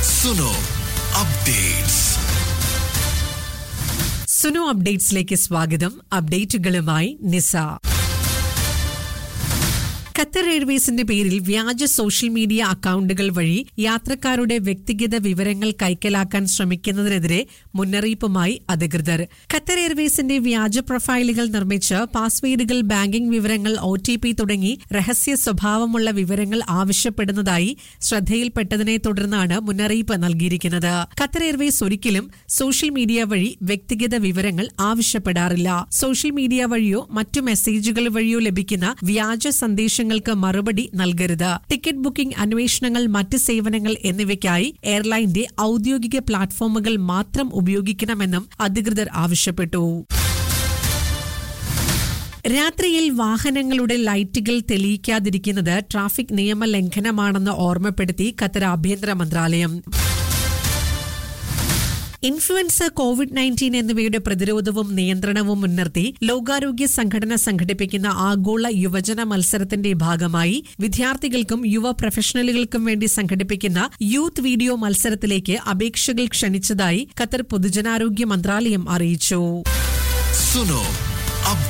Suno updates Sunu അപ്ഡേറ്റ്സിലേക്ക് സ്വാഗതം അപ്ഡേറ്റുകളുമായി നിസ Qatar എയർവേസിന്റെ പേരിൽ വ്യാജ സോഷ്യൽ മീഡിയ അക്കൌണ്ടുകൾ വഴി യാത്രക്കാരുടെ വ്യക്തിഗത വിവരങ്ങൾ കൈക്കലാക്കാൻ ശ്രമിക്കുന്നതിനെതിരെ മുന്നറിയിപ്പുമായി അധികൃതർ ഖത്തർ എയർവേസിന്റെ വ്യാജ പ്രൊഫൈലുകൾ നിർമ്മിച്ച് പാസ്വേഡുകൾ ബാങ്കിംഗ് വിവരങ്ങൾ ഒ തുടങ്ങി രഹസ്യ സ്വഭാവമുള്ള വിവരങ്ങൾ ആവശ്യപ്പെടുന്നതായി ശ്രദ്ധയിൽപ്പെട്ടതിനെ തുടർന്നാണ് മുന്നറിയിപ്പ് നൽകിയിരിക്കുന്നത് ഖത്തർ എയർവേസ് ഒരിക്കലും സോഷ്യൽ മീഡിയ വഴി വ്യക്തിഗത വിവരങ്ങൾ ആവശ്യപ്പെടാറില്ല സോഷ്യൽ മീഡിയ വഴിയോ മറ്റു മെസ്സേജുകൾ വഴിയോ ലഭിക്കുന്ന വ്യാജ സന്ദേശങ്ങൾക്ക് മറുപടി നൽകരുത് ടിക്കറ്റ് ബുക്കിംഗ് അന്വേഷണങ്ങൾ മറ്റ് സേവനങ്ങൾ എന്നിവയ്ക്കായി എയർലൈന്റെ ഔദ്യോഗിക പ്ലാറ്റ്ഫോമുകൾ മാത്രം ഉപയോഗിക്കണമെന്നും അധികൃതർ ആവശ്യപ്പെട്ടു രാത്രിയിൽ വാഹനങ്ങളുടെ ലൈറ്റുകൾ തെളിയിക്കാതിരിക്കുന്നത് ട്രാഫിക് നിയമ ലംഘനമാണെന്ന് ഓർമ്മപ്പെടുത്തി ഖത്തർ ആഭ്യന്തര മന്ത്രാലയം ഇൻഫ്ലുവൻസ കോവിഡ് നയൻറ്റീൻ എന്നിവയുടെ പ്രതിരോധവും നിയന്ത്രണവും മുൻനിർത്തി ലോകാരോഗ്യ സംഘടന സംഘടിപ്പിക്കുന്ന ആഗോള യുവജന മത്സരത്തിന്റെ ഭാഗമായി വിദ്യാർത്ഥികൾക്കും യുവ പ്രൊഫഷണലുകൾക്കും വേണ്ടി സംഘടിപ്പിക്കുന്ന യൂത്ത് വീഡിയോ മത്സരത്തിലേക്ക് അപേക്ഷകൾ ക്ഷണിച്ചതായി ഖത്തർ പൊതുജനാരോഗ്യ മന്ത്രാലയം അറിയിച്ചു സുനോ